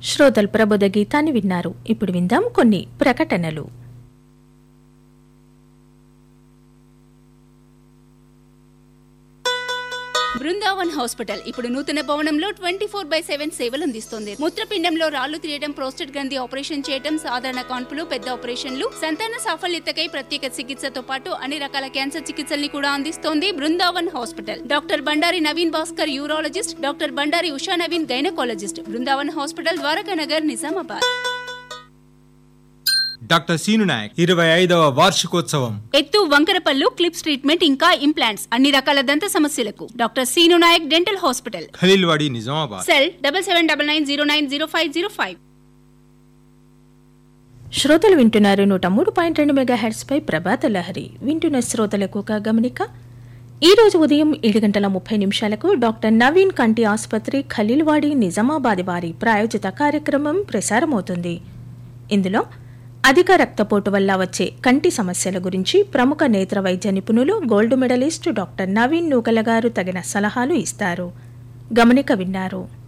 శ్రోతలు ప్రబోధ గీతాన్ని విన్నారు ఇప్పుడు విందాం కొన్ని ప్రకటనలు బృందావన్ హాస్పిటల్ ఇప్పుడు నూతన భవనంలో ట్వంటీ ఫోర్ బై సెవెన్ సేవలు అందిస్తుంది మూత్రపిండంలో రాళ్లు తీయడం ప్రోస్టేట్ గ్రంథి ఆపరేషన్ చేయడం సాధారణ కాన్పులు పెద్ద ఆపరేషన్లు సంతాన సాఫల్యతకై ప్రత్యేక చికిత్సతో పాటు అన్ని రకాల క్యాన్సర్ చికిత్సల్ని కూడా అందిస్తోంది Brindavan hospital doctor Bandari Naveen Bhaskar urologist doctor Bandari Usha Naveen gynaecologist Brindavan hospital Dwaraka Nagar Nizamabad doctor Seenu Nayak ఇరవై ఐదవ వార్షికోత్సవం ఎత్తు వంకరపల్లు క్లిప్స్ ట్రీట్మెంట్ ఇంకా ఇంప్లాంట్స్ అన్ని రకాల దంత సమస్యలకు doctor Seenu Nayak dental hospital Khaleelwadi Nizamabad cell double seven double nine zero nine zero five zero five శ్రోతలు వింటున్నారు నూట మూడు పాయింట్ రెండు మెగా పై ప్రభాత లహరి వింటున్న శ్రోతలకు ఒక గమనిక ఈ రోజు ఉదయం ఏడు గంటల ముప్పై నిమిషాలకు డాక్టర్ నవీన్ కంటి ఆసుపత్రి ఖలీల్వాడి నిజామాబాద్ వారి ప్రాయోజిత కార్యక్రమం ప్రసారమవుతుంది ఇందులో అధిక రక్తపోటు వల్ల వచ్చే కంటి సమస్యల గురించి ప్రముఖ నేత్ర వైద్య నిపుణులు gold medalist doctor Naveen Nukala garu తగిన సలహాలు ఇస్తారు గమనిక విన్నారు